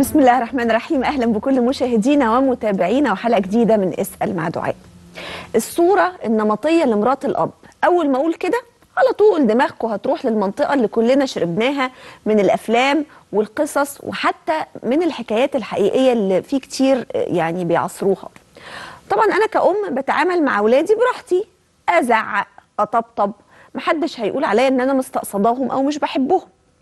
بسم الله الرحمن الرحيم اهلا بكل مشاهدينا ومتابعينا وحلقه جديده من اسال مع دعاء. الصوره النمطيه لمرات الاب اول ما اقول كده على طول دماغكم هتروح للمنطقه اللي كلنا شربناها من الافلام والقصص وحتى من الحكايات الحقيقيه اللي في كتير يعني بيعصروها. طبعا انا كأم بتعامل مع اولادي براحتي ازعق اطبطب محدش هيقول عليا ان انا مستقصداهم او مش بحبهم.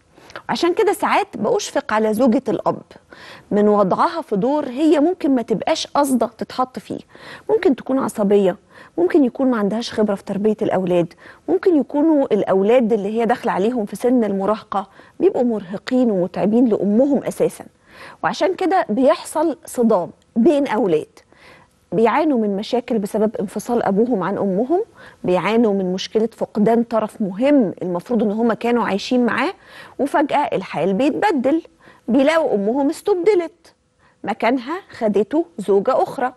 عشان كده ساعات بأشفق على زوجة الأب من وضعها في دور هي ممكن ما تبقاش قصده تتحط فيه ممكن تكون عصبية ممكن يكون ما عندهاش خبرة في تربية الأولاد ممكن يكونوا الأولاد اللي هي داخلة عليهم في سن المراهقة بيبقوا مرهقين ومتعبين لأمهم أساسا وعشان كده بيحصل صدام بين أولاد بيعانوا من مشاكل بسبب انفصال ابوهم عن امهم بيعانوا من مشكله فقدان طرف مهم المفروض ان هم كانوا عايشين معاه وفجاه الحال بيتبدل بيلاقوا امهم استبدلت مكانها خدته زوجه اخرى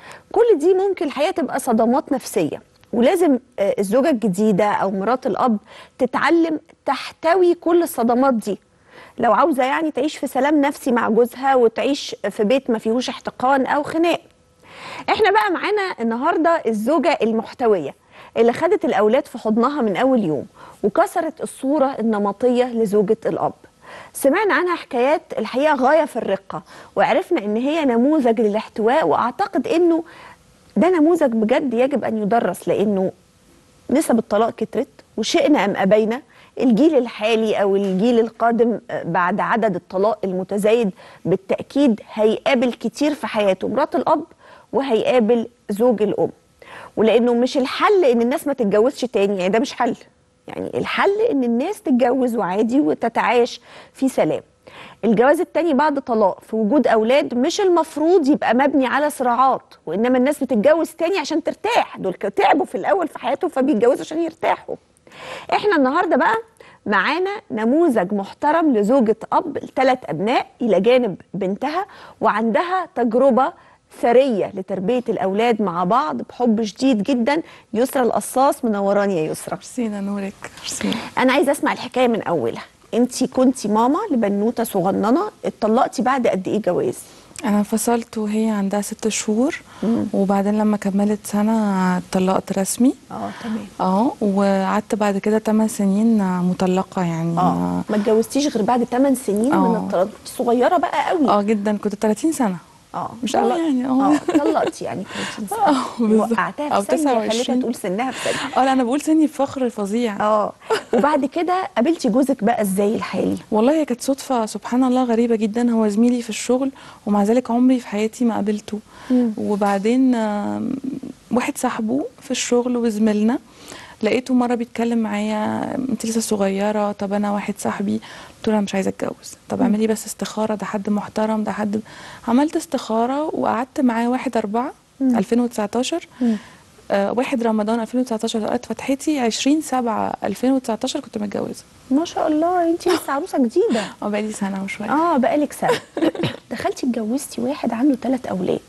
كل دي ممكن الحقيقه تبقى صدمات نفسيه ولازم الزوجه الجديده او مرات الاب تتعلم تحتوي كل الصدمات دي لو عاوزه يعني تعيش في سلام نفسي مع جوزها وتعيش في بيت ما فيهوش احتقان او خناق احنا بقى معانا النهارده الزوجه المحتويه اللي خدت الاولاد في حضنها من اول يوم وكسرت الصوره النمطيه لزوجه الاب سمعنا عنها حكايات الحقيقه غايه في الرقه وعرفنا ان هي نموذج للاحتواء واعتقد انه ده نموذج بجد يجب ان يدرس لانه نسب الطلاق كترت وشئنا ام ابينا الجيل الحالي او الجيل القادم بعد عدد الطلاق المتزايد بالتاكيد هيقابل كتير في حياته مرات الاب وهيقابل زوج الام ولانه مش الحل ان الناس ما تتجوزش تاني يعني ده مش حل يعني الحل ان الناس تتجوز وعادي وتتعايش في سلام الجواز التاني بعد طلاق في وجود اولاد مش المفروض يبقى مبني على صراعات وانما الناس بتتجوز تاني عشان ترتاح دول تعبوا في الاول في حياتهم فبيتجوزوا عشان يرتاحوا احنا النهارده بقى معانا نموذج محترم لزوجة أب ثلاث أبناء إلى جانب بنتها وعندها تجربة ثريه لتربيه الاولاد مع بعض بحب شديد جدا يسرى القصاص منوراني يا يسرى ميرسينا نورك ميرسي انا عايزه اسمع الحكايه من اولها انت كنتي ماما لبنوته صغننه اتطلقتي بعد قد ايه جواز انا انفصلت وهي عندها ست شهور وبعدين لما كملت سنه اتطلقت رسمي اه تمام اه وقعدت بعد كده 8 سنين مطلقه يعني اه ما اتجوزتيش غير بعد 8 سنين من الطلاق صغيره بقى قوي اه جدا كنت 30 سنه اه مش قوي يعني اه اه طلقتي يعني 30 سنه اه بالظبط. وقعتها أو في ثانيه 29. خليتها تقول سنها في ثانيه اه لا انا بقول سني بفخر فظيع اه وبعد كده قابلتي جوزك بقى ازاي الحالي والله هي كانت صدفه سبحان الله غريبه جدا هو زميلي في الشغل ومع ذلك عمري في حياتي ما قابلته مم. وبعدين آم، واحد صاحبه في الشغل وزميلنا لقيته مره بيتكلم معايا انت لسه صغيره طب انا واحد صاحبي قلت له انا مش عايزه اتجوز طب اعملي بس استخاره ده حد محترم ده حد عملت استخاره وقعدت معاه واحد أربعة مم. 2019 مم. آه واحد رمضان 2019 لقيت فتحتي 20 7 2019 كنت متجوزه ما شاء الله انت لسه عروسه جديده اه بقالي سنه وشويه اه بقالك سنه دخلتي اتجوزتي واحد عنده ثلاث اولاد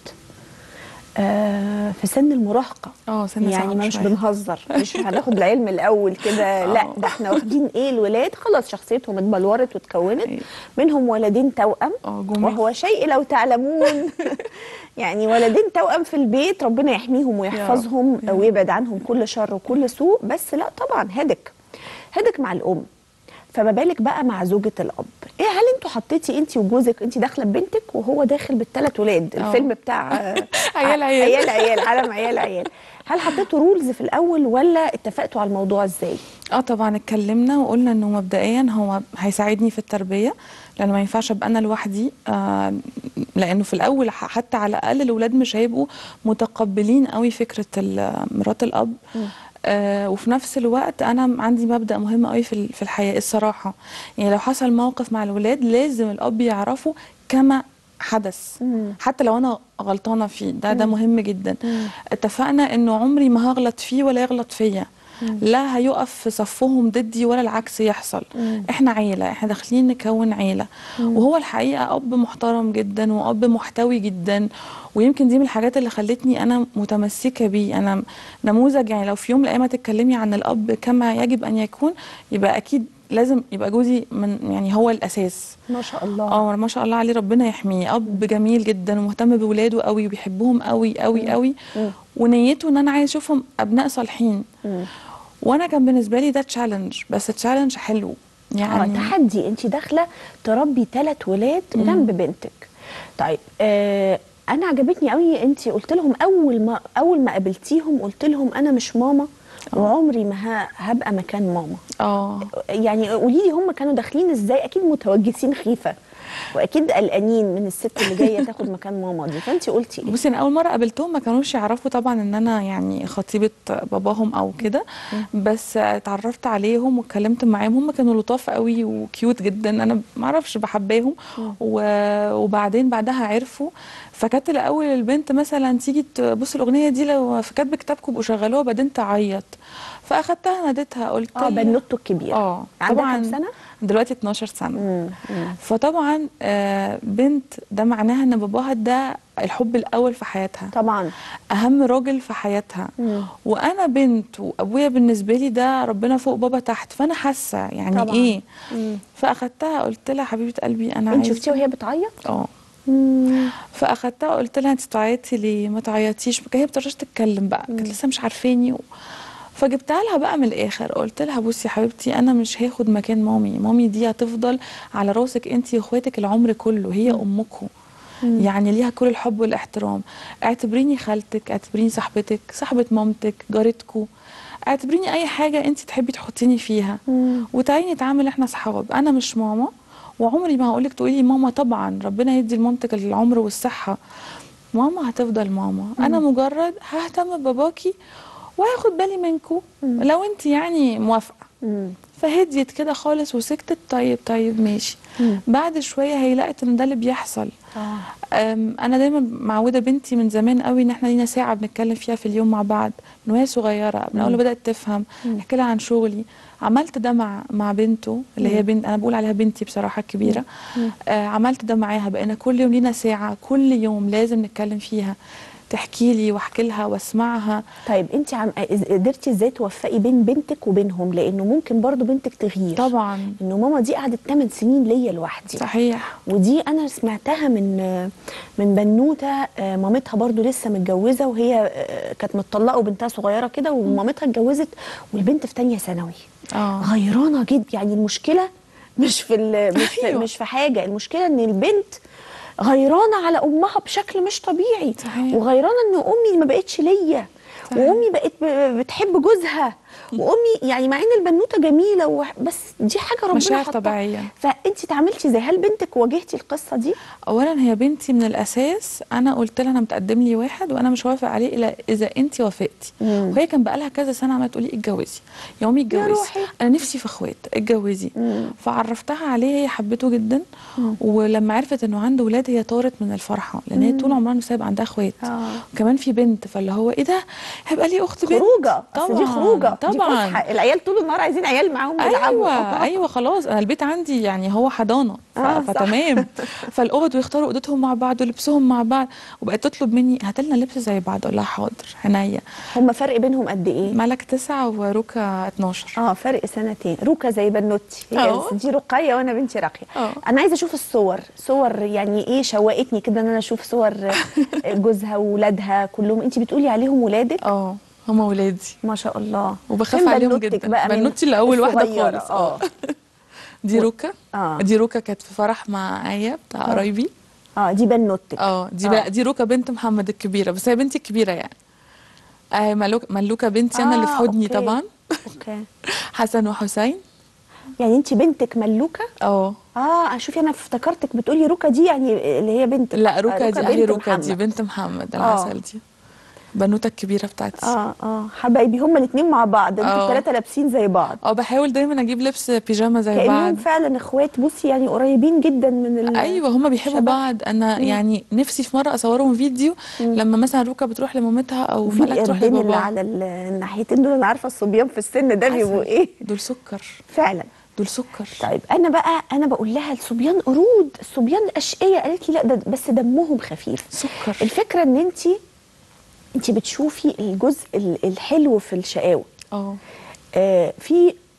آه في سن المراهقه اه سنه يعني صعب ما مش شوية. بنهزر مش هناخد العلم الاول كده لا آه. ده احنا واخدين ايه الولاد خلاص شخصيتهم اتبلورت واتكونت أيوة. منهم ولدين توأم اه جميل وهو شيء لو تعلمون يعني ولدين توأم في البيت ربنا يحميهم ويحفظهم يا رب. ويبعد عنهم كل شر وكل سوء بس لا طبعا هدك هدك مع الام فما بالك بقى مع زوجة الأب إيه هل انتوا حطيتي انت وجوزك انت داخلة ببنتك وهو داخل بالثلاث ولاد اه. الفيلم بتاع آه، عيال عيال. عيال عيال عالم عيال عيال هل حطيتوا رولز في الأول ولا اتفقتوا على الموضوع ازاي؟ اه طبعا اتكلمنا وقلنا انه مبدئيا هو هيساعدني في التربيه لانه ما ينفعش ابقى انا لوحدي آه لانه في الاول ح- حتى على الاقل الاولاد مش هيبقوا متقبلين قوي فكره ال- مرات الاب آه وفي نفس الوقت انا عندي مبدا مهم قوي في ال- في الحياه الصراحه يعني لو حصل موقف مع الولاد لازم الاب يعرفوا كما حدث مم. حتى لو انا غلطانه فيه ده ده مهم جدا اتفقنا انه عمري ما هغلط فيه ولا يغلط فيا لا هيقف في صفهم ضدي ولا العكس يحصل مم. احنا عيله احنا داخلين نكون عيله وهو الحقيقه اب محترم جدا واب محتوي جدا ويمكن دي من الحاجات اللي خلتني انا متمسكه بيه انا نموذج يعني لو في يوم من الايام تتكلمي عن الاب كما يجب ان يكون يبقى اكيد لازم يبقى جوزي من يعني هو الاساس ما شاء الله اه ما شاء الله عليه ربنا يحميه اب جميل جدا ومهتم بولاده قوي وبيحبهم قوي قوي قوي ونيته ان انا عايز اشوفهم ابناء صالحين مم. وانا كان بالنسبه لي ده تشالنج بس تشالنج حلو اه يعني تحدي انت داخله تربي ثلاث ولاد جنب بنتك طيب آه انا عجبتني قوي انت قلت لهم اول ما اول ما قابلتيهم قلت لهم انا مش ماما وعمري ما ه- هبقى مكان ماما اه يعني قولي لي هم كانوا داخلين ازاي اكيد متوجسين خيفه واكيد قلقانين من الست اللي جايه تاخد مكان ماما دي فانت قلتي ايه بصي انا اول مره قابلتهم ما كانوش يعرفوا طبعا ان انا يعني خطيبه باباهم او كده بس اتعرفت عليهم واتكلمت معاهم هم كانوا لطاف قوي وكيوت جدا انا ما اعرفش بحباهم و- وبعدين بعدها عرفوا فكانت الاول البنت مثلا تيجي تبص الاغنيه دي لو في كاتب كتابكم بقوا شغلوها بعدين تعيط فاخدتها ناديتها قلت اه لها- بنوته الكبيره اه عندها طبعا كام سنه دلوقتي 12 سنه مم. مم. فطبعا آه، بنت ده معناها ان باباها ده الحب الاول في حياتها طبعا اهم راجل في حياتها مم. وانا بنت وابويا بالنسبه لي ده ربنا فوق بابا تحت فانا حاسه يعني طبعاً. ايه مم. فاخدتها قلت لها حبيبه قلبي انا انت عايزه شفتيها وهي بتعيط اه مم. فاخدتها قلت لها انت بتعيطي ليه ما تعيطيش هي بترجعش تتكلم بقى كانت لسه مش عارفاني و... فجبتها لها بقى من الاخر قلت لها بصي يا حبيبتي انا مش هاخد مكان مامي مامي دي هتفضل على راسك انت واخواتك العمر كله هي امكم يعني ليها كل الحب والاحترام اعتبريني خالتك اعتبريني صاحبتك صاحبه مامتك جارتكو اعتبريني اي حاجه انت تحبي تحطيني فيها مم. وتعالي نتعامل احنا اصحاب انا مش ماما وعمري ما هقولك تقولي لي ماما طبعا ربنا يدي لمامتك العمر والصحه ماما هتفضل ماما انا مجرد ههتم بباباكي وهاخد بالي منكو لو انت يعني موافقه مم. فهديت كده خالص وسكتت طيب طيب ماشي مم. بعد شويه هي لقت ان ده اللي بيحصل اه أم، انا دايما معوده بنتي من زمان قوي ان احنا لينا ساعه بنتكلم فيها في اليوم مع بعض من وهي صغيره من اول ما بدات تفهم احكي لها عن شغلي عملت ده مع مع بنته اللي هي بنت انا بقول عليها بنتي بصراحه الكبيره آه عملت ده معاها بقينا كل يوم لينا ساعه كل يوم لازم نتكلم فيها تحكي لي واحكي لها واسمعها طيب انت عم إز- قدرتي ازاي توفقي بين بنتك وبينهم لانه ممكن برضو بنتك تغير طبعا انه ماما دي قعدت 8 سنين ليا لوحدي صحيح ودي انا سمعتها من من بنوته آه، مامتها برضو لسه متجوزه وهي آه، كانت متطلقه وبنتها صغيره كده ومامتها اتجوزت والبنت في تانية ثانوي اه غيرانه جدا يعني المشكله مش في ال- مش في أيوة. مش في حاجه المشكله ان البنت غيرانه على امها بشكل مش طبيعي صحيح. وغيرانه ان امي ما بقتش ليا صحيح. وامي بقت ب- بتحب جوزها وامي يعني مع ان البنوته جميله وح- بس دي حاجه ربنا مشاعر حطها. طبيعية. فانت تعاملتي ازاي هل بنتك واجهتي القصه دي اولا هي بنتي من الاساس انا قلت لها انا متقدم لي واحد وانا مش هوافق عليه الا اذا انت وافقتي مم. وهي كان بقالها كذا سنه عماله تقولي اتجوزي يا امي اتجوزي روحي. انا نفسي في اخوات اتجوزي فعرفتها عليه هي حبته جدا ولما عرفت انه عنده ولاد هي طارت من الفرحه لان هي طول عمرها نفسها يبقى عندها اخوات آه. وكمان في بنت فاللي هو ايه ده هيبقى لي اخت بنت خروجه اصل دي خروجه دي طبعا فسحة. العيال طول النهار عايزين عيال معاهم يلعبوا ايوه ايوه خلاص انا البيت عندي يعني هو حضانه ف... آه، صح. فتمام فالاوض ويختاروا اوضتهم مع بعض ولبسهم مع بعض وبقت تطلب مني هات لنا لبس زي بعض اقول لها حاضر عينيا هم فرق بينهم قد ايه ملك تسعة وروكا 12 اه فرق سنتين روكا زي بنوتي هي اه. دي رقيه وانا بنتي راقيه اه. انا عايزه اشوف الصور صور يعني ايه شوقتني كده ان انا اشوف صور جوزها وولادها كلهم انت بتقولي عليهم ولادك اه هما ولادي ما شاء الله وبخاف فين عليهم بنوتك جدا بقى من بنوتي اللي اول واحده الصغيرة؟ خالص اه اه دي روكا اه. دي روكا كانت في فرح مع ايه بتاع قرايبي اه دي بنوتك اه دي اه. بقى دي روكا بنت محمد الكبيره بس هي بنتي الكبيره يعني آه ملوك ملوكه بنتي انا اللي في آه، حضني أوكي. طبعا اوكي حسن وحسين يعني انت بنتك ملوكه اه اه شوفي انا افتكرتك بتقولي روكا دي يعني اللي هي بنتك لا آه، روكا دي اهي بنت روكا دي محمد. بنت محمد آه. العسل دي بنوته الكبيره بتاعتي اه اه حبايبي هما الاثنين مع بعض انتوا اه. الثلاثه لابسين زي بعض اه بحاول دايما اجيب لبس بيجاما زي كانهم بعض فعلا اخوات بصي يعني قريبين جدا من ال... ايوه هما بيحبوا شبه. بعض انا يعني نفسي في مره اصورهم فيديو لما مثلا روكا بتروح لمامتها او وفي ملك تروح القردين اللي لباباها على ال- الناحيتين دول انا عارفه الصبيان في السن ده بيبقوا عسل. ايه دول سكر فعلا دول سكر طيب انا بقى انا بقول لها الصبيان قرود الصبيان اشقيه قالت لي لا ده بس دمهم خفيف سكر الفكره ان انت انت بتشوفي الجزء ال- الحلو في الشقاوه اه آه في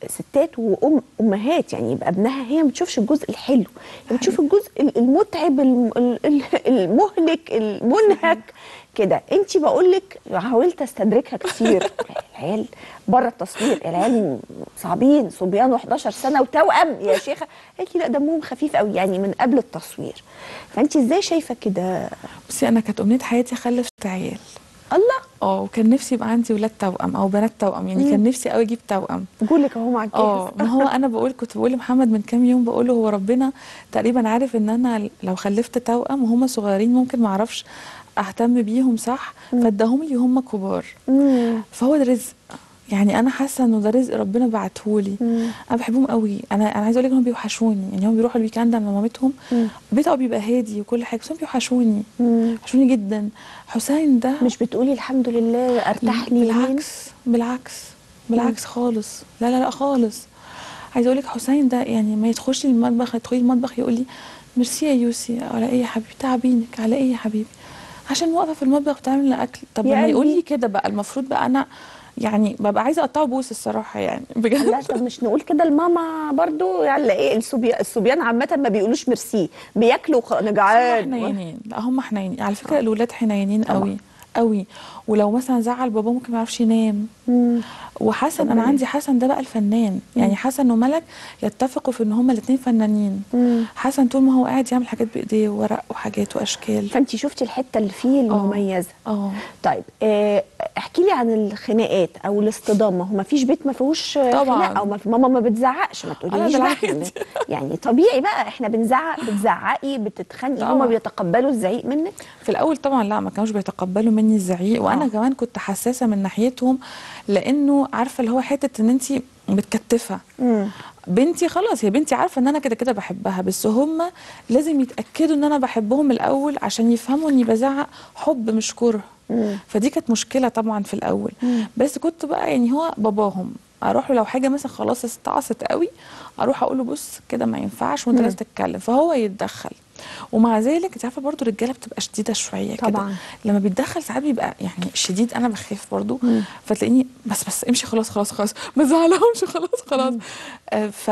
ستات وام امهات يعني يبقى ابنها هي ما بتشوفش الجزء الحلو هي بتشوف الجزء ال- المتعب الم- ال- ال- المهلك المنهك كده انت بقول لك حاولت استدركها كتير العيال بره التصوير العيال صعبين صبيان و11 سنه وتوأم يا شيخه قالت لي لا دمهم خفيف قوي يعني من قبل التصوير فانت ازاي شايفه كده بصي انا كانت امنيه حياتي خلفت عيال الله اه وكان نفسي يبقى عندي ولاد توأم او بنات توأم يعني كان نفسي قوي اجيب توأم قولك اهو مع اه الجهاز ما هو انا بقول كنت بقول لمحمد من كام يوم بقول له هو ربنا تقريبا عارف ان انا لو خلفت توأم وهم صغيرين ممكن ما اعرفش اهتم بيهم صح فاداهم لي هم كبار مم. فهو ده رزق يعني انا حاسه انه ده رزق ربنا بعتهولي مم. انا بحبهم قوي انا انا عايزه اقول لك هم بيوحشوني يعني هم بيروحوا الويكند عند مامتهم مم. البيت اه بيبقى هادي وكل حاجه بس هم بيوحشوني مم. بيوحشوني جدا حسين ده مش بتقولي الحمد لله ارتاح لي يومين؟ بالعكس بالعكس بالعكس خالص لا لا لا خالص عايزه اقول لك حسين ده يعني ما يدخلش المطبخ يدخلي المطبخ يقول لي ميرسي يا يوسي على ايه يا حبيبي تعبينك على ايه يا حبيبي عشان واقفه في المطبخ بتعمل لي اكل طب يا لما يقول قلبي. لي كده بقى المفروض بقى انا يعني ببقى عايزه اقطعه بوس الصراحه يعني لا بجد طب مش نقول كده لماما برضو يعني ايه الصبيان الصبيان عامه ما بيقولوش ميرسي بياكلوا خ- هم جعان حنينين لا هم حنينين على فكره الولاد حنينين طبعا. قوي قوي ولو مثلا زعل بابا ممكن ما يعرفش ينام مم. وحسن انا ربنا عندي حسن ده بقى الفنان يعني حسن وملك يتفقوا في ان هما الاثنين فنانين مم. حسن طول ما هو قاعد يعمل حاجات بايديه ورق وحاجات واشكال فانت شفتي الحته اللي فيه المميزه اه طيب آه، احكي لي عن الخناقات او الاصطدام ما هو ما فيش بيت ما فيهوش آه، طبعاً. خناقه او ما في ماما ما بتزعقش ما تقوليش ده بقى العادي. إحنا- يعني طبيعي بقى احنا بنزعق بتزعقي بتتخانقي هما طبعاً. بيتقبلوا الزعيق منك في الاول طبعا لا ما كانوش بيتقبلوا مني الزعيق وانا آه. كمان كنت حساسه من ناحيتهم لانه عارفه اللي هو حته ان انت متكتفه مم. بنتي خلاص هي بنتي عارفه ان انا كده كده بحبها بس هم لازم يتاكدوا ان انا بحبهم الاول عشان يفهموا اني بزعق حب مش كره مم. فدي كانت مشكله طبعا في الاول مم. بس كنت بقى يعني هو باباهم اروح له لو حاجه مثلا خلاص استعصت قوي اروح اقول له بص كده ما ينفعش وانت مم. لازم تتكلم فهو يتدخل ومع ذلك انت عارفه برضو الرجاله بتبقى شديده شويه كده طبعاً. لما بيتدخل ساعات بيبقى يعني شديد انا بخاف برضو مم. فتلاقيني بس بس امشي خلاص خلاص خلاص ما تزعلهمش خلاص خلاص آه ف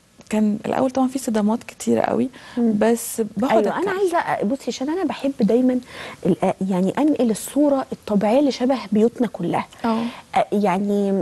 كان الاول طبعا في صدمات كتيره قوي بس باخد ايوه انا الكلام. عايزه بصي عشان انا بحب دايما ال- يعني انقل الصوره الطبيعيه اللي شبه بيوتنا كلها اه آه، يعني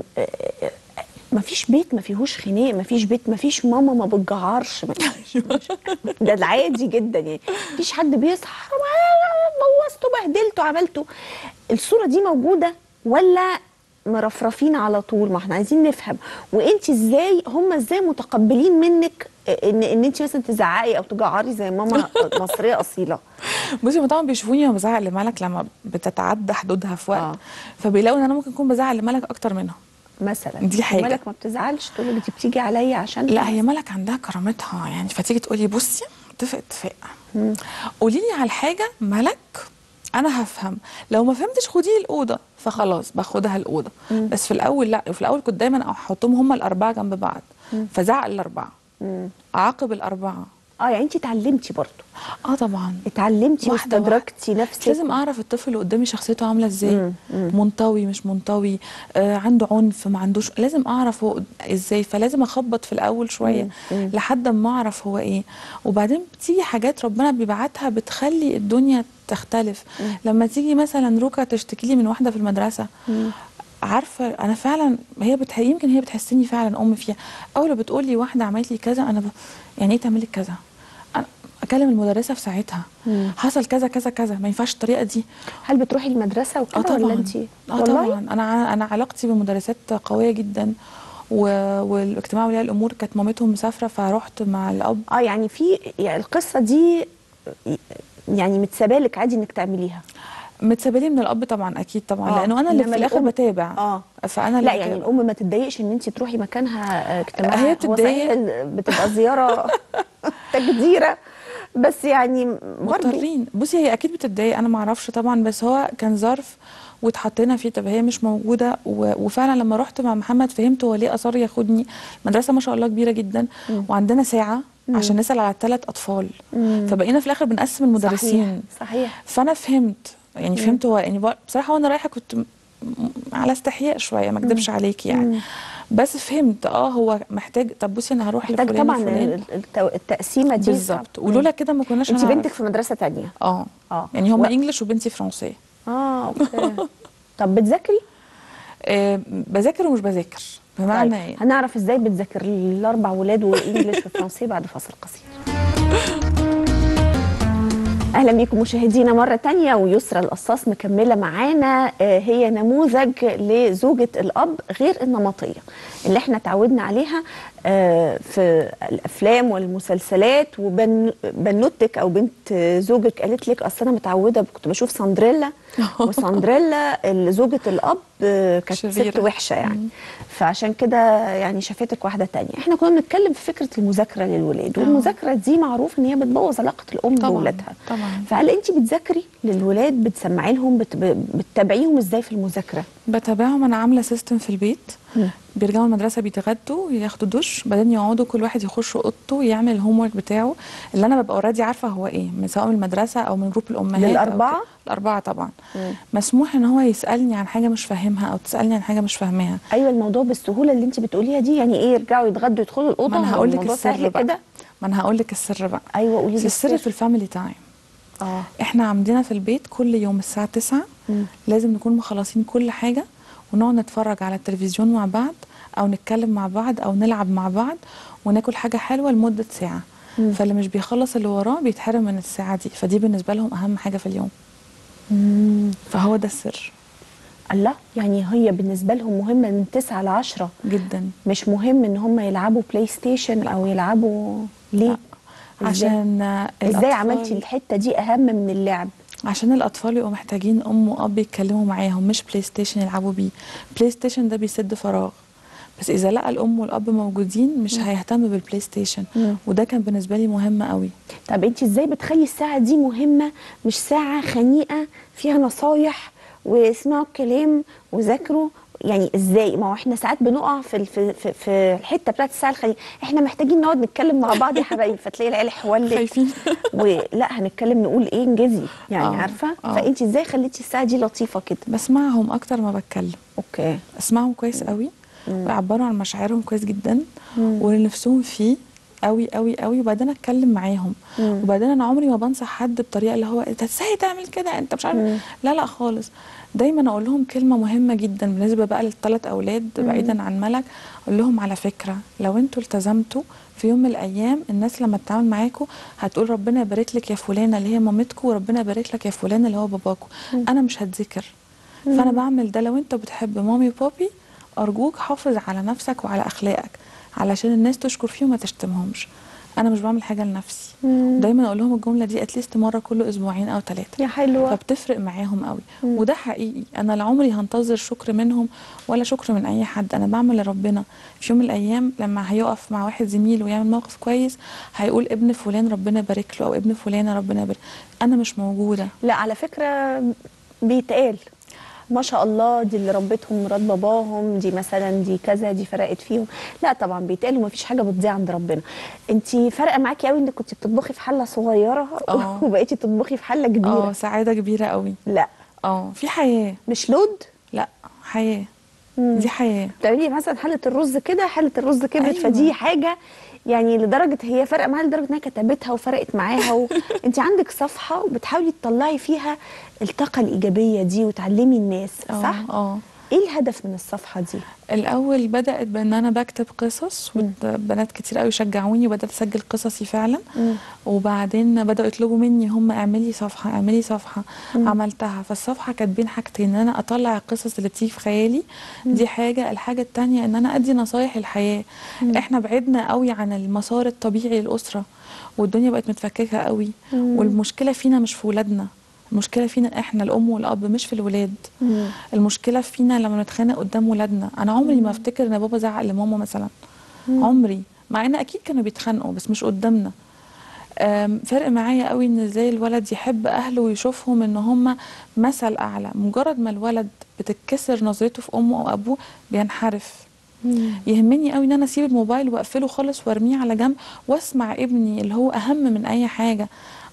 ما فيش بيت ما فيهوش خناق ما فيش بيت ما فيش ماما ما بتجعرش ما فيش ده العادي جدا يعني ما فيش حد بيصحى حرام عليك، بوظته بهدلته عملته الصوره دي موجوده ولا مرفرفين على طول ما احنا عايزين نفهم وانت ازاي هم ازاي متقبلين منك ان ان انت مثلا تزعقي او تجعري زي ماما مصريه اصيله بصي هم طبعا بيشوفوني وانا بزعق لملك لما بتتعدى حدودها في وقت آه. فبيلاقوا ان انا ممكن اكون بزعق لملك اكتر منهم مثلا دي حاجة. مالك ما بتزعلش تقول لك دي بتيجي عليا عشان لا هي ملك عندها كرامتها يعني فتيجي تقولي بصي اتفق اتفاق قولي لي على الحاجه ملك انا هفهم لو ما فهمتش خديه الاوضه فخلاص باخدها الاوضه بس في الاول لا في الاول كنت دايما احطهم هما الاربعه جنب بعض فزعق الاربعه مم. اعاقب الاربعه اه يعني انت اتعلمتي برضو اه طبعا اتعلمتي واحدة واستدركتي مش نفسك لازم اعرف الطفل اللي قدامي شخصيته عامله ازاي مم، مم. منطوي مش منطوي آه عنده عنف ما عندوش لازم اعرف هو قد- ازاي فلازم اخبط في الاول شويه مم. لحد ما اعرف هو ايه وبعدين بتيجي حاجات ربنا بيبعتها بتخلي الدنيا تختلف لما تيجي مثلا ركا تشتكي لي من واحده في المدرسه عارفه انا فعلا هي بتح... يمكن هي بتحسني فعلا ام فيها اول ما بتقول لي واحده عملت لي كذا انا ب... يعني ايه تعملي كذا انا اكلم المدرسه في ساعتها مم. حصل كذا كذا كذا ما ينفعش الطريقه دي هل بتروحي المدرسه اه وكده طبعا ولا انت اه والله طبعا انا انا علاقتي بالمدرسات قويه جدا و... والاجتماع اولياء الامور كانت مامتهم مسافره فرحت مع الاب اه يعني في يعني القصه دي يعني متسابالك عادي انك تعمليها متسابلين من الاب طبعا اكيد طبعا آه. لانه انا اللي إنما في الاخر الأم- بتابع اه فانا لا اللي يعني بتابع. الام ما تتضايقش ان انت تروحي مكانها آه، اجتماع هي هو بتتضايق. صحيح ال- بتبقى زياره تجديره بس يعني برضه مضطرين بصي هي اكيد بتتضايق انا ما اعرفش طبعا بس هو كان ظرف واتحطينا فيه طب هي مش موجوده و... وفعلا لما رحت مع محمد فهمت هو ليه اصر ياخدني المدرسه ما شاء الله كبيره جدا وعندنا ساعه عشان نسال على ثلاث اطفال مم. فبقينا في الاخر بنقسم المدرسين صحيح صحيح فانا فهمت يعني فهمت هو يعني بق- بصراحه وانا رايحه كنت م- م- على استحياء شويه ما اكدبش عليك يعني بس فهمت اه هو محتاج طب بصي انا هروح محتاج لفلان طبعا وفلان. التو- التقسيمه دي بالظبط ولولا كده ما كناش انت هنعرف. بنتك في مدرسه تانية اه اه يعني هم و- انجلش وبنتي فرنسيه اه اوكي طب بتذاكري آه بذاكر ومش بذاكر بمعنى طيب ايه هنعرف ازاي بتذاكر الاربع ولاد وانجلش وفرنسي بعد فاصل قصير اهلا بيكم مشاهدينا مره تانية ويسرى القصاص مكمله معانا آه، هي نموذج لزوجه الاب غير النمطيه اللي احنا اتعودنا عليها آه، في الافلام والمسلسلات وبنوتك او بنت زوجك قالت لك اصل انا متعوده كنت بشوف سندريلا وسندريلا اللي زوجه الاب آه، كانت ست شريرة. وحشه يعني فعشان كده يعني شافتك واحده تانية احنا كنا بنتكلم في فكره المذاكره للولاد آه. والمذاكره دي معروف ان هي بتبوظ علاقه الام طبعاً، بولادها طبعاً. فهل انت بتذاكري للولاد بتسمعي لهم بت... بتتابعيهم ازاي في المذاكره بتابعهم انا عامله سيستم في البيت مم. بيرجعوا المدرسه بيتغدوا ياخدوا دش بعدين يقعدوا كل واحد يخش اوضته يعمل الهوم ورك بتاعه اللي انا ببقى اوريدي عارفه هو ايه من سواء من المدرسه او من جروب الامهات أو للأربعة؟ كده. الاربعه طبعا مم. مسموح ان هو يسالني عن حاجه مش فاهمها او تسالني عن حاجه مش فاهماها ايوه الموضوع بالسهوله اللي انت بتقوليها دي يعني ايه يرجعوا يتغدوا يدخلوا الاوضه ما انا هو هقول لك الموضوع السر سهل بقى كده ما انا هقول لك السر بقى ايوه قولي بس لي السر في الفاميلي تايم اه احنا عندنا في البيت كل يوم الساعه 9 مم. لازم نكون مخلصين كل حاجه ونقعد نتفرج على التلفزيون مع بعض او نتكلم مع بعض او نلعب مع بعض وناكل حاجه حلوه لمده ساعه مم. فاللي مش بيخلص اللي وراه بيتحرم من الساعه دي فدي بالنسبه لهم اهم حاجه في اليوم مم. فهو ده السر الله يعني هي بالنسبه لهم مهمه من 9 ل 10 جدا مش مهم ان هم يلعبوا بلاي ستيشن او يلعبوا ليه لا. عشان ازاي الأطفال- عملتي الحته دي اهم من اللعب عشان الاطفال يبقوا محتاجين ام واب يتكلموا معاهم مش بلاي ستيشن يلعبوا بيه بلاي ستيشن ده بيسد فراغ بس اذا لقى الام والاب موجودين مش هيهتم بالبلاي ستيشن مم. وده كان بالنسبه لي مهم قوي طب انت ازاي بتخلي الساعه دي مهمه مش ساعه خنيقه فيها نصايح واسمعوا الكلام وذاكروا يعني ازاي ما هو احنا ساعات بنقع في ال- في في, في الحته بتاعت الساعه الخنيقه احنا محتاجين نقعد نتكلم مع بعض يا حبايبي فتلاقي العيال حولت خايفين ولا هنتكلم نقول ايه انجزي يعني آه، عارفه آه. فانت ازاي خليتي الساعه دي لطيفه كده بسمعهم اكتر ما بتكلم اوكي اسمعهم كويس قوي ويعبروا عن مشاعرهم كويس جدا مم. واللي نفسهم فيه قوي قوي قوي وبعدين اتكلم معاهم مم. وبعدين انا عمري ما بنصح حد بطريقه اللي هو انت ازاي تعمل كده انت مش عارف مم. لا لا خالص دايما اقول لهم كلمه مهمه جدا بالنسبه بقى للثلاث اولاد بعيدا عن ملك اقول لهم على فكره لو انتوا التزمتوا في يوم من الايام الناس لما تتعامل معاكم هتقول ربنا يبارك لك يا فلانه اللي هي مامتكم وربنا يبارك لك يا فلان اللي هو باباكم انا مش هتذكر فانا بعمل ده لو انت بتحب مامي وبابي ارجوك حافظ على نفسك وعلى اخلاقك علشان الناس تشكر فيه وما تشتمهمش انا مش بعمل حاجه لنفسي مم. دايما اقول لهم الجمله دي اتليست مره كل اسبوعين او ثلاثه يا حلوه فبتفرق معاهم قوي وده حقيقي انا لا عمري هنتظر شكر منهم ولا شكر من اي حد انا بعمل لربنا في يوم من الايام لما هيقف مع واحد زميل ويعمل موقف كويس هيقول ابن فلان ربنا يبارك له او ابن فلانه ربنا يبارك انا مش موجوده لا على فكرة بيتقال ما شاء الله دي اللي ربتهم مرات باباهم دي مثلا دي كذا دي فرقت فيهم لا طبعا بيتقال ومفيش حاجه بتضيع عند ربنا انت فارقه معاكي قوي انك كنت بتطبخي في حله صغيره آه. وبقيتي تطبخي في حله اه كبيره سعاده كبيره قوي لا اه في حياه مش لود لا حياه مم. دي حياه بتعملي مثلا حله الرز كده حله الرز كبرت أيوة. فدي حاجه يعني لدرجه هي فرق معاها لدرجه انها كتبتها وفرقت معاها و... انت عندك صفحه بتحاولي تطلعي فيها الطاقه الايجابيه دي وتعلمي الناس اه صح اه ايه الهدف من الصفحه دي الاول بدات بان انا بكتب قصص وبنات كتير قوي شجعوني وبدات اسجل قصصي فعلا مم. وبعدين بداوا يطلبوا مني هم اعملي صفحه اعملي صفحه عملتها فالصفحه كانت بين حاجتين ان انا اطلع القصص اللي بتيجي في خيالي دي حاجه الحاجه التانية ان انا ادي نصايح الحياه احنا بعدنا قوي عن المسار الطبيعي للاسره والدنيا بقت متفككه قوي والمشكله فينا مش في ولادنا المشكله فينا احنا الام والاب مش في الولاد مم. المشكله فينا لما نتخانق قدام ولادنا انا عمري ما افتكر ان بابا زعق لماما مثلا عمري مع ان اكيد كانوا بيتخانقوا بس مش قدامنا أم، فرق معايا قوي ان ازاي الولد يحب اهله ويشوفهم ان هم مثل اعلى مجرد ما الولد بتتكسر نظرته في امه او ابوه بينحرف يهمني قوي ان انا اسيب الموبايل واقفله خالص وارميه على جنب واسمع ابني اللي هو اهم من اي حاجه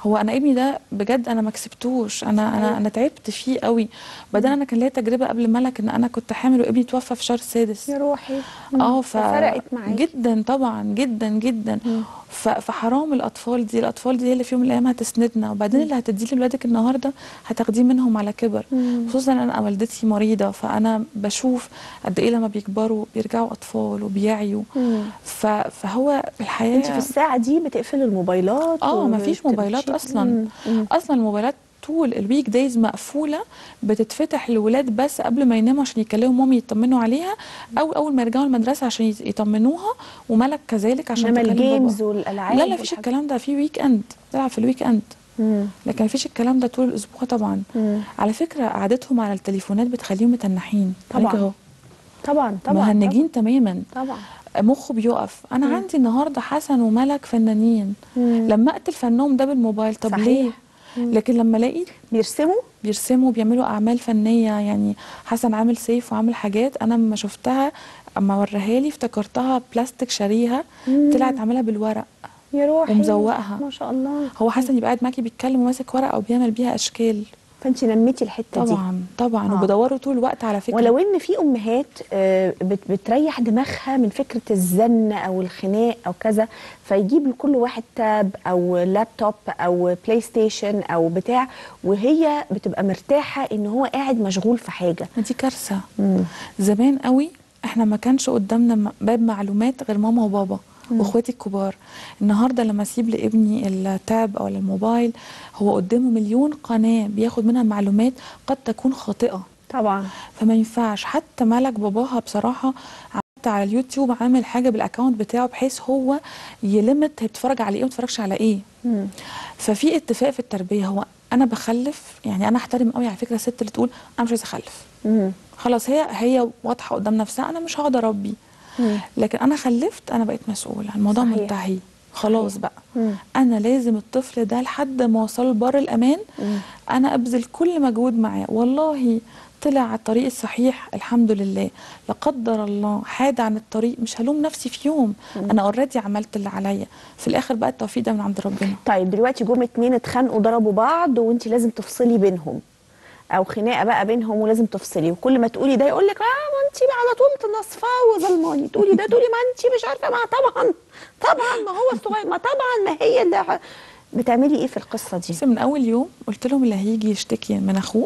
هو انا ابني ده بجد انا ما كسبتوش انا انا انا تعبت فيه قوي بعدين انا كان ليا تجربه قبل ملك ان انا كنت حامل وابني توفى في شهر السادس يا روحي اه ف فرقت معاكي جدا طبعا جدا جدا ف... فحرام الاطفال دي الاطفال دي هي اللي في يوم من الايام هتسندنا وبعدين اللي هتديه لاولادك النهارده هتاخديه منهم على كبر مم. خصوصا انا والدتي مريضه فانا بشوف قد ايه لما بيكبروا بيرجعوا اطفال وبيعيوا مم. ف... فهو الحياه انت في الساعه دي بتقفلي الموبايلات اه وما مفيش موبايلات بتمشي؟ اصلا مم. مم. اصلا الموبايلات طول الويك دايز مقفوله بتتفتح للولاد بس قبل ما يناموا عشان يكلموا مامي يطمنوا عليها او اول ما يرجعوا المدرسه عشان يت- يطمنوها وملك كذلك عشان انما تكلم الجيمز بابا. والالعاب لا لا مفيش والحاجات- الكلام ده في ويك اند تلعب في الويك اند مم. لكن مفيش الكلام ده طول الاسبوع طبعا مم. على فكره قعدتهم على التليفونات بتخليهم متنحين طبعاً. عليك أهو. طبعا طبعا مهنجين تماما طبعا مخه بيقف انا مم. عندي النهارده حسن وملك فنانين مم. لما اقتل فنهم ده بالموبايل طب صحيح. ليه مم. لكن لما الاقي بيرسموا بيرسموا بيعملوا اعمال فنيه يعني حسن عامل سيف وعامل حاجات انا لما شفتها اما وريها لي افتكرتها بلاستيك شاريها مم. طلعت عاملها بالورق يا روحي ومزوقها. ما شاء الله هو حسن يبقى قاعد معاكي بيتكلم وماسك ورقه وبيعمل بيها اشكال فانت نميتي الحته دي طبعا طبعا آه. وبدوروا طول الوقت على فكره ولو ان في امهات آه، بت- بتريح دماغها من فكره الزن او الخناق او كذا فيجيب لكل واحد تاب او لابتوب او بلاي ستيشن او بتاع وهي بتبقى مرتاحه ان هو قاعد مشغول في حاجه ما دي كارثه مم. زمان قوي احنا ما كانش قدامنا م- باب معلومات غير ماما وبابا واخواتي الكبار النهارده لما اسيب لابني التاب او الموبايل هو قدامه مليون قناه بياخد منها معلومات قد تكون خاطئه طبعا فما ينفعش حتى ملك باباها بصراحه حتى على اليوتيوب عامل حاجه بالاكونت بتاعه بحيث هو يلمت هي بتتفرج على ايه وما بتتفرجش على ايه مم. ففي اتفاق في التربيه هو انا بخلف يعني انا احترم قوي على فكره الست اللي تقول انا مش عايزه اخلف مم. خلاص هي هي واضحه قدام نفسها انا مش هقعد اربي مم. لكن انا خلفت انا بقيت مسؤوله الموضوع صحيح. منتهي خلاص صحيح. بقى مم. انا لازم الطفل ده لحد ما وصل بر الامان مم. انا ابذل كل مجهود معاه والله طلع على الطريق الصحيح الحمد لله لا قدر الله حاد عن الطريق مش هلوم نفسي في يوم انا اوريدي عملت اللي عليا في الاخر بقى التوفيق ده من عند ربنا طيب دلوقتي جم اتنين اتخانقوا ضربوا بعض وانت لازم تفصلي بينهم او خناقه بقى بينهم ولازم تفصلي وكل ما تقولي ده يقول لك اه ما انت على طول تنصفاه وظلماني تقولي ده تقولي ما انت مش عارفه ما طبعا طبعا ما هو الصغير ما طبعا ما هي اللي ح- بتعملي ايه في القصه دي؟ بس من اول يوم قلت لهم اللي هيجي يشتكي من اخوه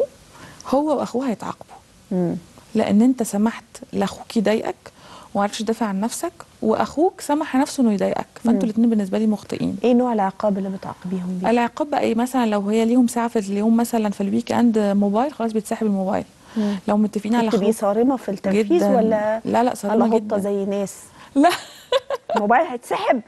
هو واخوه هيتعاقبوا مم. لان انت سمحت لاخوك يضايقك ومعرفش تدافع عن نفسك واخوك سمح لنفسه انه يضايقك فانتوا الاثنين بالنسبه لي مخطئين ايه نوع العقاب اللي بتعاقبيهم بيه؟ العقاب بقى ايه مثلا لو هي ليهم ساعه في اليوم مثلا في الويك اند موبايل خلاص بيتسحب الموبايل مم. لو متفقين على بتبقي اخوك صارمه في التنفيذ جدا ولا لا لا على صارمه هطه جدا زي ناس لا الموبايل هيتسحب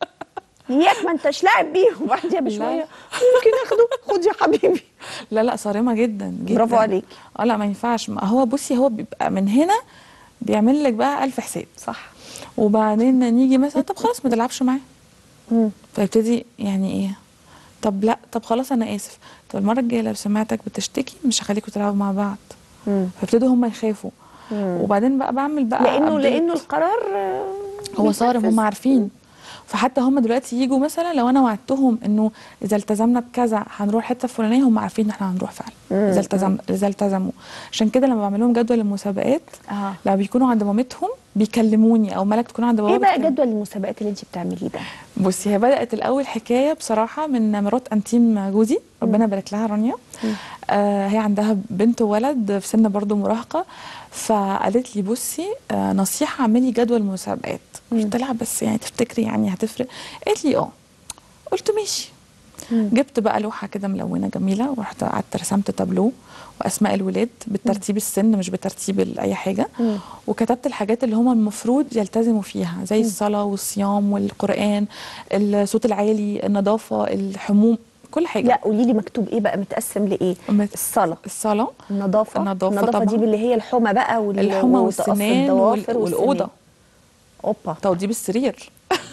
اياك ما انتش لاعب بيه وبعديها بشويه ممكن اخده خد يا حبيبي لا لا صارمه جدا جدا برافو عليكي. اه لا ما ينفعش ما هو بصي هو بيبقى من هنا بيعمل لك بقى ألف حساب صح وبعدين نيجي مثلا طب خلاص ما تلعبش معاه مم. فيبتدي يعني ايه طب لا طب خلاص انا اسف طب المره الجايه لو سمعتك بتشتكي مش هخليكوا تلعبوا مع بعض مم. فابتدوا هم يخافوا مم. وبعدين بقى بعمل بقى لانه update. لانه القرار آه، هو صارم بيتنفذ. هم عارفين فحتى هم دلوقتي يجوا مثلا لو انا وعدتهم انه اذا التزمنا بكذا هنروح حته فلانيه هم عارفين ان احنا هنروح فعلا مم. اذا التزم اذا التزموا عشان كده لما بعمل لهم جدول المسابقات اه لما بيكونوا عند مامتهم بيكلموني او ملك تكون عند بابا ايه بقى بتكلم- جدول المسابقات اللي انت بتعمليه ده؟ بصي هي بدات الاول حكايه بصراحه من مرات انتيم جوزي ربنا يبارك لها رانيا آه هي عندها بنت وولد في سن برضو مراهقه فقالت لي بصي آه نصيحه اعملي جدول مسابقات قلت لها بس يعني تفتكري يعني هتفرق قالت لي اه قلت ماشي جبت بقى لوحه كده ملونه جميله ورحت قعدت رسمت تابلو واسماء الولاد بالترتيب السن مش بترتيب ال- اي حاجه مم. وكتبت الحاجات اللي هم المفروض يلتزموا فيها زي الصلاه والصيام والقران الصوت العالي النظافه الحموم كل حاجه لا قولي لي مكتوب ايه بقى متقسم لايه؟ مت- الصلاه الصلاه النظافه النظافة النظافه دي طبعاً. اللي هي الحمى بقى وال- الحمى وتقص والسنان الضوافر وال- والسنان. والاوضه اوبا توضيب السرير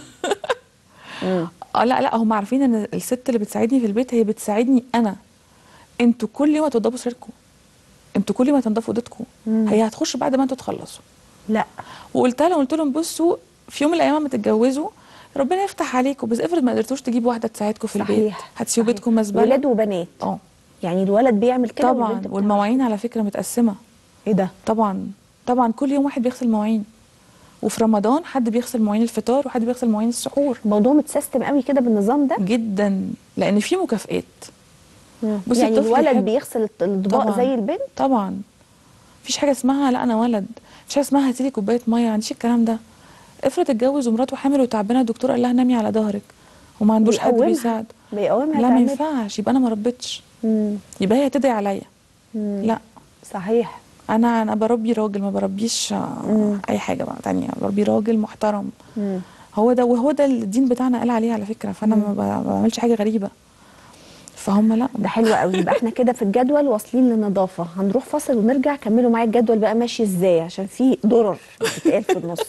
مم. اه لا لا هم عارفين ان الست اللي بتساعدني في البيت هي بتساعدني انا انتوا كل يوم هتوضبوا سريركم انتوا كل يوم هتنضفوا اوضتكم مم. هي هتخش بعد ما انتوا تخلصوا لا وقلت لهم قلت لهم بصوا في يوم من الايام لما تتجوزوا ربنا يفتح عليكم بس افرض ما قدرتوش تجيبوا واحده تساعدكم في البيت صحيح هتسيبوا صحيح. بيتكم مزبله ولاد وبنات اه يعني الولد بيعمل كده طبعا والبنت بتعمل والمواعين على فكره متقسمه ايه ده طبعا طبعا كل يوم واحد بيغسل مواعين وفي رمضان حد بيغسل مواعين الفطار وحد بيغسل مواعين السحور الموضوع متسيستم قوي كده بالنظام ده جدا لان في مكافئات بصي يعني الطفل الولد يحب- بيغسل الاطباق طبعاً. زي البنت طبعا مفيش حاجه اسمها لا انا ولد مفيش حاجه اسمها هاتيلي كوبايه ميه ما عنديش الكلام ده افرض اتجوز ومراته حامل وتعبانه الدكتور قال لها نامي على ظهرك وما عندوش حد بيقومها. بيساعد بيقومها لا ما تعمل. ينفعش يبقى انا ما ربيتش مم. يبقى هي تدعي عليا مم. لا صحيح انا انا بربي راجل ما بربيش آه، مم. اي حاجه بقى تانية بربي راجل محترم مم. هو ده وهو ده الدين بتاعنا قال عليه على فكره فانا ما ب- ما بعملش حاجه غريبه فهم لا ده حلو قوي يبقى احنا كده في الجدول واصلين للنظافه هنروح فاصل ونرجع كملوا معايا الجدول بقى ماشي ازاي عشان في ضرر بتتقال في النص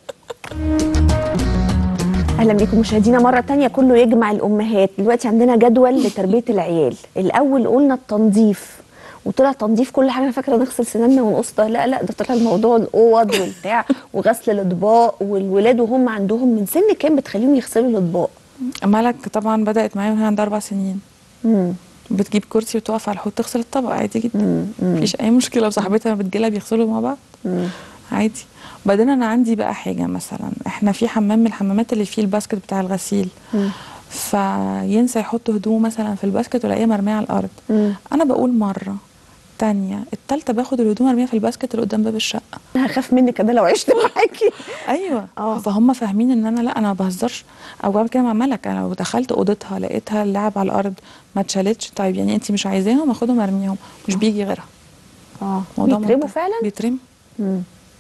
اهلا بيكم مشاهدينا مره تانية كله يجمع الامهات دلوقتي عندنا جدول لتربيه العيال الاول قلنا التنظيف وطلع تنظيف كل حاجه انا فاكره نغسل سناننا ونقص ده لا لا ده طلع الموضوع الاوض والبتاع وغسل الاطباق والولاد وهم عندهم من سن كام بتخليهم يغسلوا الاطباق ملك طبعا بدات معايا وهي عندها اربع سنين امم بتجيب كرسي وتقف على الحوض تغسل الطبق عادي جدا مم. مم. مفيش اي مشكله وصاحبتها بتجيلها بيغسلوا مع بعض مم. عادي وبعدين انا عندي بقى حاجه مثلا احنا في حمام من الحمامات اللي فيه الباسكت بتاع الغسيل مم. فينسى يحط هدومه مثلا في الباسكت ولاقيها مرميه على الارض مم. انا بقول مره تانية التالتة باخد الهدوم ارميها في الباسكت اللي قدام باب الشقه انا هخاف منك انا لو عشت معاكي ايوه آه. فهم فاهمين ان انا لا انا ما بهزرش او بعمل كده مع ملك انا لو دخلت اوضتها لقيتها اللعب على الارض ما اتشالتش طيب يعني انت مش عايزاهم اخدهم ارميهم مش بيجي غيرها اه موضوع بيترموا منتهي. فعلا بيترموا مم.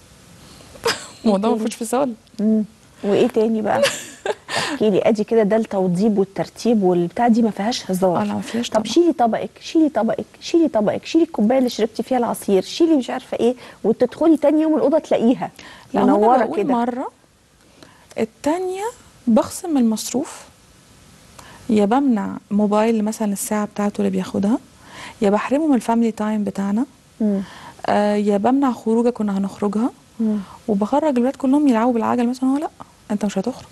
الموضوع ما تاني؟ فيهوش فصال مم. وايه تاني بقى احكي لي ادي كده ده التوضيب والترتيب والبتاع دي ما فيهاش هزار اه لا ما فيهاش طب طبعا شيلي طبقك شيلي طبقك شيلي طبقك شيلي الكوبايه اللي شربتي فيها العصير شيلي مش عارفه ايه وتدخلي تاني يوم الاوضه تلاقيها لا هو انا منوره بقول كده مره التانية بخصم من المصروف يا بمنع موبايل مثلا الساعه بتاعته اللي بياخدها يا بحرمه من الفاميلي تايم بتاعنا مم. آه يا بمنع خروجه كنا هنخرجها مم. وبخرج الولاد كلهم يلعبوا بالعجل مثلا هو لا انت مش هتخرج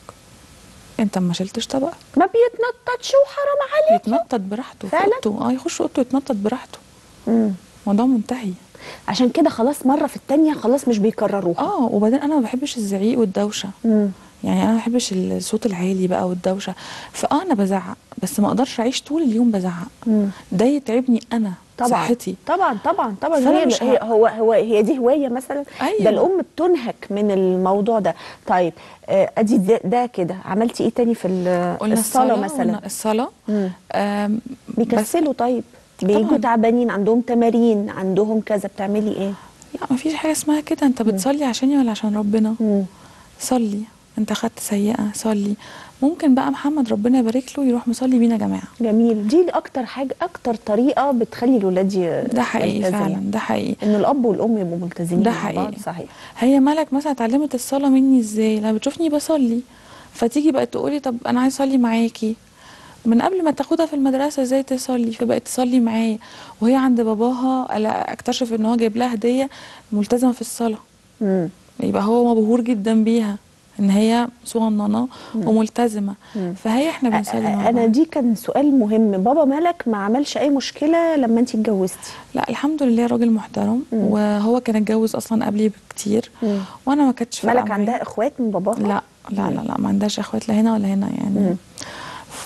انت ما شلتش طبقك ما بيتنططش وحرام عليك يتنطط براحته في فعلا؟ اوضته اه يخش اوضته يتنطط براحته مم. الموضوع منتهي عشان كده خلاص مره في التانية خلاص مش بيكرروها اه وبعدين انا ما بحبش الزعيق والدوشه مم. يعني انا ما بحبش الصوت العالي بقى والدوشه فاه انا بزعق بس ما اقدرش اعيش طول اليوم بزعق مم. ده يتعبني انا طبعا صحتي طبعا طبعا طبعا فأنا هي, مش هي ه- هو هو هي دي هوايه مثلا أيوة. ده الام بتنهك من الموضوع ده طيب آه، ادي ده, ده كده عملتي ايه تاني في ال- قلنا الصلاه قلنا مثلا الصلاه مم. آم، بس بيكسلوا طيب بيجوا طبعاً. تعبانين عندهم تمارين عندهم كذا بتعملي ايه لا ما فيش حاجه اسمها كده انت بتصلي عشاني ولا عشان ربنا مم. صلي انت خدت سيئه صلي ممكن بقى محمد ربنا يبارك له يروح مصلي بينا جماعه جميل دي اكتر حاجه اكتر طريقه بتخلي الولاد ي- ده حقيقي يلتزموا. فعلا ده حقيقي ان الاب والام يبقوا ملتزمين ده مع بعض حقيقي. صحيح هي ملك مثلا اتعلمت الصلاه مني ازاي لما بتشوفني بصلي فتيجي بقت تقولي طب انا عايز اصلي معاكي من قبل ما تاخدها في المدرسه ازاي تصلي فبقت تصلي معايا وهي عند باباها ألا- اكتشف ان هو جايب لها هديه ملتزمه في الصلاه مم. يبقى هو مبهور جدا بيها ان هي صغننه وملتزمه مم. فهي احنا بنصلي مع انا بعض. دي كان سؤال مهم بابا مالك ما عملش اي مشكله لما انت اتجوزتي لا الحمد لله راجل محترم مم. وهو كان اتجوز اصلا قبلي بكتير مم. وانا ما كانتش فارقة مالك معايا. عندها اخوات من باباها لا لا لا لا ما عندهاش اخوات لا هنا ولا هنا يعني مم. ف...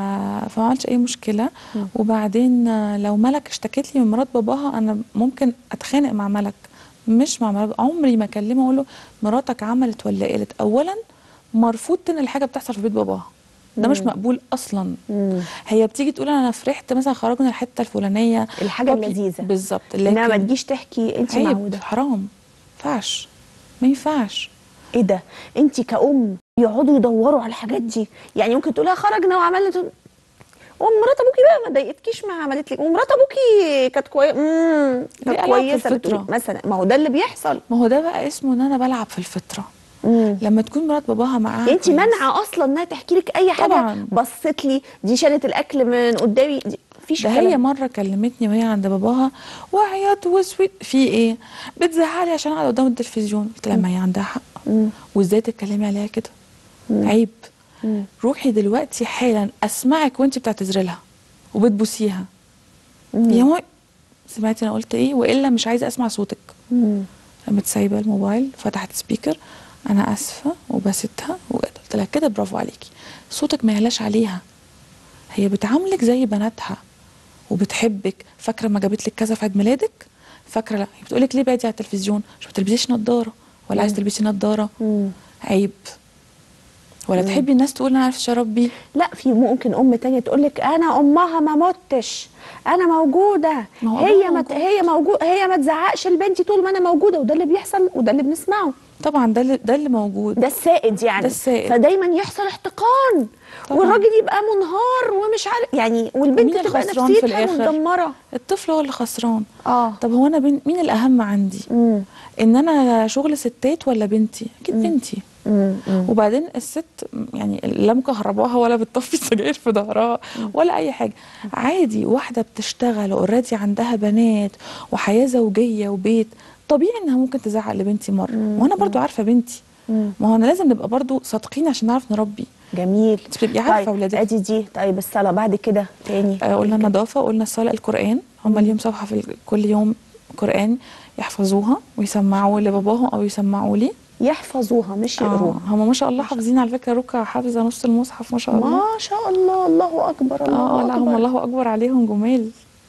فما عملتش اي مشكله وبعدين آه، لو ملك اشتكت لي من مرات باباها انا ممكن اتخانق مع ملك مش مع مرات عمري ما اكلمه اقول له مراتك عملت ولا قالت اولا مرفوض تنقل حاجه بتحصل في بيت باباها ده مش مقبول اصلا مم. هي بتيجي تقول انا فرحت مثلا خرجنا الحته الفلانيه الحاجه بابي- اللذيذه بالظبط انما ما لكن تجيش تحكي انت عيب معوده حرام ما ينفعش ما ينفعش ايه ده انت كأم يقعدوا يدوروا على الحاجات دي يعني ممكن تقولها خرجنا وعملنا تقول- ومرات ابوكي بقى ما ضايقتكيش ما عملت لك ومرات ابوكي كانت كويسه امم دي كانت ألعاب في كويسه الفطرة. بتقولي مثلا ما هو ده اللي بيحصل ما هو ده بقى اسمه ان انا بلعب في الفطره امم لما تكون مرات باباها معاها يعني انت كويس. مانعه اصلا انها تحكي لك اي حاجه طبعاً. بصت لي دي شالت الاكل من قدامي دي مفيش ده الكلام هي مره كلمتني وهي عند باباها وعياط وسويت في ايه بتزعلي عشان قاعده قدام التلفزيون قلت لها ما هي عندها حق مم. وازاي تتكلمي عليها كده عيب مم. روحي دلوقتي حالا اسمعك وانت بتعتذري لها وبتبوسيها مم. يا ماي سمعتي انا قلت ايه والا مش عايزه اسمع صوتك مم. قامت سايبه الموبايل فتحت سبيكر انا اسفه وبستها وقلت لها كده برافو عليكي صوتك ما يعلاش عليها هي بتعاملك زي بناتها وبتحبك فاكره ما جابت لك كذا في عيد ميلادك فاكره لا هي بتقول لك ليه بعدي على التلفزيون مش بتلبسيش نظاره ولا عايزه تلبسي نظاره مم. عيب ولا تحبي الناس تقول انا عارفه اربي لا في ممكن ام تانية تقول لك انا امها ما متش انا موجوده ما هو هي أبوها ما موجود. هي موجود هي ما تزعقش لبنتي طول ما انا موجوده وده اللي بيحصل وده اللي بنسمعه طبعا ده اللي ده اللي موجود ده السائد يعني ده السائد. فدايما يحصل احتقان طبعاً. والراجل يبقى منهار ومش عارف يعني والبنت ومين تبقى الخسران في نفسيتها الآخر؟ متدمره الطفل هو اللي خسران اه طب هو انا بين مين الاهم عندي امم ان انا شغل ستات ولا بنتي اكيد بنتي امم وبعدين الست يعني لا مكهرباها ولا بتطفي سجاير في ظهرها ولا اي حاجه عادي واحده بتشتغل اوريدي عندها بنات وحياه زوجيه وبيت طبيعي انها ممكن تزعق لبنتي مره وانا برضو عارفه بنتي ما هو انا لازم نبقى برضو صادقين عشان نعرف نربي جميل انت بتبقي عارفه طيب اولادك ادي دي طيب الصلاه بعد كده تاني آه، قلنا النظافه قلنا الصلاه القران هم ليهم صفحه في ال- كل يوم قران يحفظوها ويسمعوا لباباهم او يسمعوا لي يحفظوها مش آه، يقروها هم ما شاء الله حافظين على فكره ركع حافظه نص المصحف ما شاء الله ما شاء الله الله اكبر الله اه لا هم اكبر الله اكبر عليهم جمال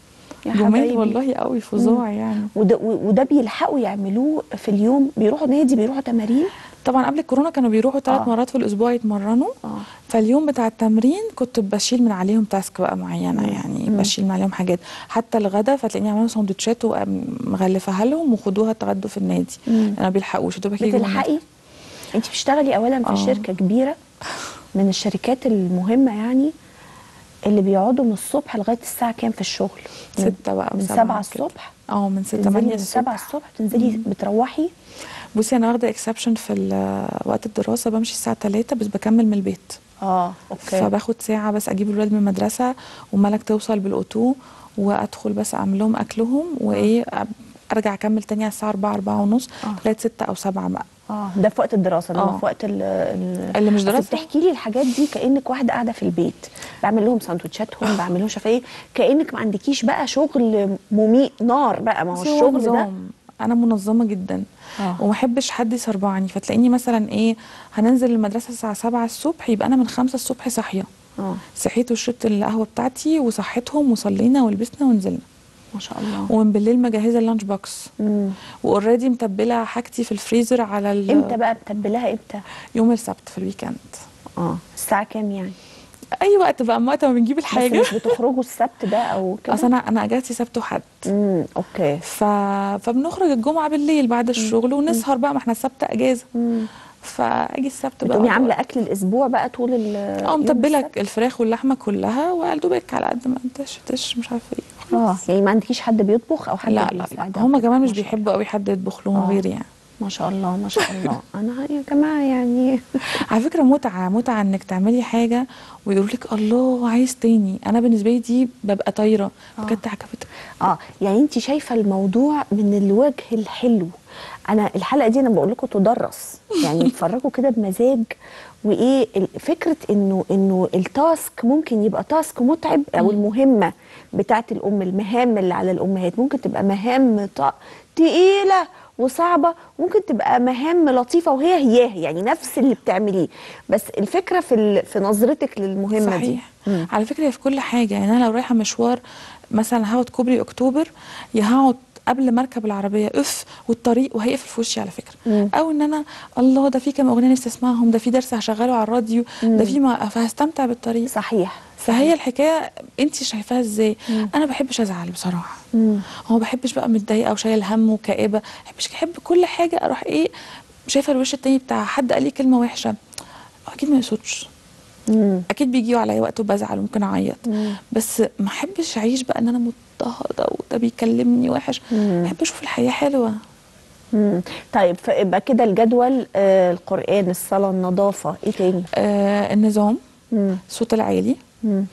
يا جمال حبايبي. والله قوي فظاع يعني وده, وده بيلحقوا يعملوه في اليوم بيروحوا نادي بيروحوا تمارين طبعا قبل الكورونا كانوا بيروحوا ثلاث آه. مرات في الاسبوع يتمرنوا اه فاليوم بتاع التمرين كنت بشيل من عليهم تاسك بقى معينه يعني بشيل من عليهم حاجات حتى الغدا فتلاقيني عامله سندوتشات ومغلفاها لهم وخدوها تغدوا في النادي مم. انا بيلحقوش دوبك يجوا من بتلحقي انت بتشتغلي اولا في آه. شركه كبيره من الشركات المهمه يعني اللي بيقعدوا من الصبح لغايه الساعه كام في الشغل ستة بقى من وسبعة 7 كده. الصبح اه من 6 تنزلي 8 من 7 الصبح الصبح تنزلي بتروحي بصي انا واخده اكسبشن في ال- وقت الدراسه بمشي الساعه 3 بس بكمل من البيت اه اوكي فباخد ساعة بس أجيب الولاد من المدرسة وملك توصل بالأوتو وأدخل بس أعمل لهم أكلهم وإيه أب- أرجع أكمل تاني على الساعة 4 4 ونص آه. لغاية 6 أو 7 بقى اه ده في وقت الدراسه انما آه. في وقت ال ال- اللي مش أصل دراسة. بتحكي لي الحاجات دي كانك واحده قاعده في البيت بعمل لهم سندوتشاتهم بعمل لهم مش عارفه ايه كانك ما عندكيش بقى شغل مميت نار بقى ما هو بس هو الشغل ده نظام. أنا منظمة جدا آه. وما احبش حد يسربعني فتلاقيني مثلا إيه هننزل المدرسة الساعة 7 الصبح يبقى أنا من 5 الصبح صاحية اه صحيت وشربت القهوة بتاعتي وصحيتهم وصلينا ولبسنا ونزلنا ما شاء الله ومن بالليل مجهزة اللانش بوكس مم. واوريدي متبلة حاجتي في الفريزر على ال- امتى بقى متبلاها امتى يوم السبت في الويكند اه الساعه كام يعني اي وقت بقى وقت ما بنجيب بس الحاجه مش بتخرجوا السبت ده او كده اصل انا انا اجازتي سبت وحد امم اوكي ف... فبنخرج الجمعه بالليل بعد الشغل ونسهر بقى ما احنا السبت اجازه مم. فاجي السبت بقى بتقومي أقعد عامله وقت. اكل الاسبوع بقى طول ال اه يوم متبله السبت؟ الفراخ واللحمه كلها وقلدوبك على قد ما انتش تش مش عارفه ايه اه خلاص. يعني ما عندكيش حد بيطبخ او حد لا لا لا بيساعدك هم كمان مش ما شاء بيحبوا قوي حد يطبخ لهم آه. غيري يعني ما شاء الله ما شاء الله انا يا جماعه يعني على فكره متعه متعه انك تعملي حاجه ويقولوا لك الله عايز تاني انا بالنسبه لي دي ببقى طايره بجد عجبتك اه يعني انت شايفه الموضوع من الوجه الحلو انا الحلقه دي انا بقول لكم تدرس يعني اتفرجوا كده بمزاج وايه ال- فكره انه انه التاسك ممكن يبقى تاسك متعب او المهمه بتاعت الام المهام اللي على الامهات ممكن تبقى مهام ط- تقيله وصعبه ممكن تبقى مهام لطيفه وهي هياه يعني نفس اللي بتعمليه بس الفكره في ال- في نظرتك للمهمه دي صحيح على فكره هي في كل حاجه يعني انا لو رايحه مشوار مثلا هقعد كوبري اكتوبر يا هقعد قبل ما اركب العربيه اف والطريق وهيقفل في وشي على فكره مم. او ان انا الله ده في كام اغنيه نفسي اسمعهم ده في درس هشغله على الراديو ده في ما فهستمتع بالطريق صحيح فهي الحكايه انت شايفاها ازاي انا بحبش ازعل بصراحه مم. هو ما بحبش بقى متضايقه وشايل هم وكآبه ما بحبش احب كل حاجه اروح ايه شايفه الوش التاني بتاع حد قال لي كلمه وحشه اكيد ما يقصدش مم. اكيد بيجي عليا وقت وبزعل وممكن اعيط مم. بس ما احبش اعيش بقى ان انا مضطهده وده بيكلمني وحش مم. احب اشوف الحياه حلوه مم. طيب فيبقى كده الجدول آه القرآن الصلاة النظافة ايه تاني؟ آه النظام مم. الصوت العالي مم.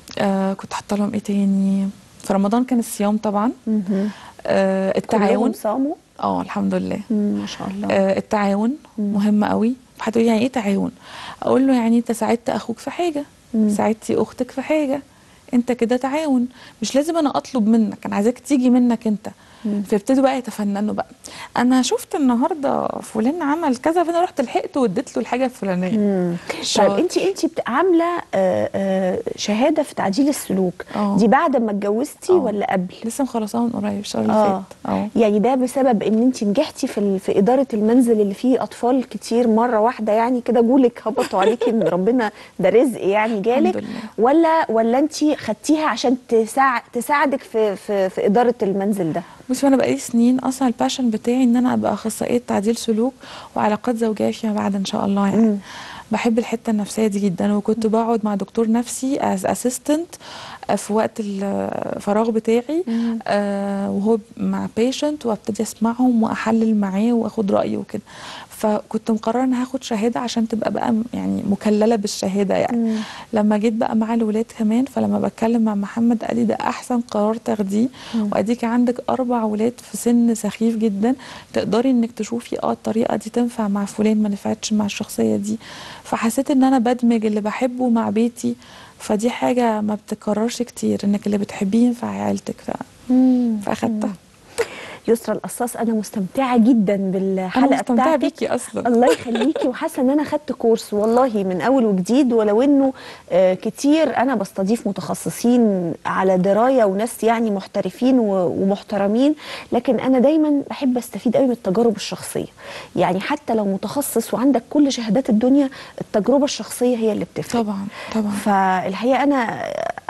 آه كنت حاطه لهم ايه تاني في رمضان كان الصيام طبعا مهم. آه كلهم التعاون صاموا؟ اه الحمد لله مم. ما شاء الله آه التعاون مهم قوي هتقولي يعني ايه تعاون اقول له يعني انت ساعدت اخوك في حاجه ساعدتي اختك في حاجه انت كده تعاون مش لازم انا اطلب منك انا عايزاك تيجي منك انت فيبتدوا بقى يتفننوا بقى انا شفت النهارده فلان عمل كذا فانا رحت لحقته واديت له الحاجه الفلانيه مم. طيب شاطر. انت انت بت- عامله آه، آه، شهاده في تعديل السلوك آه. دي بعد ما اتجوزتي آه. ولا قبل لسه مخلصاها من قريب الشهر اللي اه فات اه يعني ده بسبب ان انت نجحتي في ال- في اداره المنزل اللي فيه اطفال كتير مره واحده يعني كده جولك هبطوا عليكي ان ربنا ده رزق يعني جالك الحمد لله. ولا ولا انت خدتيها عشان تساعد تساعدك في في في اداره المنزل ده بصي انا بقالي سنين اصلا الباشن بتاعي ان انا ابقى اخصائيه تعديل سلوك وعلاقات زوجيه فيما بعد ان شاء الله يعني مم. بحب الحته النفسيه دي جدا وكنت بقعد مع دكتور نفسي از اسيستنت في وقت الفراغ بتاعي آه وهو مع بيشنت وابتدي اسمعهم واحلل معاه واخد رايه وكده فكنت مقرره ان هاخد شهاده عشان تبقى بقى م- يعني مكلله بالشهاده يعني مم. لما جيت بقى مع الولاد كمان فلما بتكلم مع محمد قال لي ده احسن قرار تاخديه واديكي عندك اربع ولاد في سن سخيف جدا تقدري انك تشوفي اه الطريقه دي تنفع مع فلان ما نفعتش مع الشخصيه دي فحسيت ان انا بدمج اللي بحبه مع بيتي فدي حاجه ما بتتكررش كتير انك اللي بتحبيه ينفع عيلتك ف... فاخدتها يسرا القصاص انا مستمتعه جدا بالحلقه انا مستمتعه بتاعتك بيكي اصلا الله يخليكي وحاسه ان انا خدت كورس والله من اول وجديد ولو انه آه، كتير انا بستضيف متخصصين على درايه وناس يعني محترفين و- ومحترمين لكن انا دايما بحب استفيد قوي من التجارب الشخصيه يعني حتى لو متخصص وعندك كل شهادات الدنيا التجربه الشخصيه هي اللي بتفرق طبعا طبعا فالحقيقه انا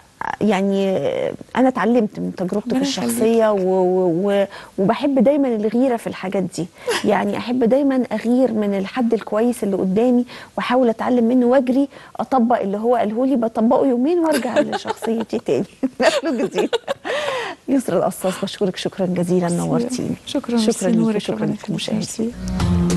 يعني انا اتعلمت من تجربتك ربنا الشخصيه و و و وبحب دايما الغيره في الحاجات دي يعني احب دايما اغير من الحد الكويس اللي قدامي واحاول اتعلم منه واجري اطبق اللي هو قاله لي بطبقه يومين وارجع لشخصيتي تاني نقله جديد يسرا القصاص بشكرك شكرا جزيلا نورتيني شكرا شكرا شكرا ليكي نورك شكرا ربنا لكم يخليك. مشاهدينا ميرسي.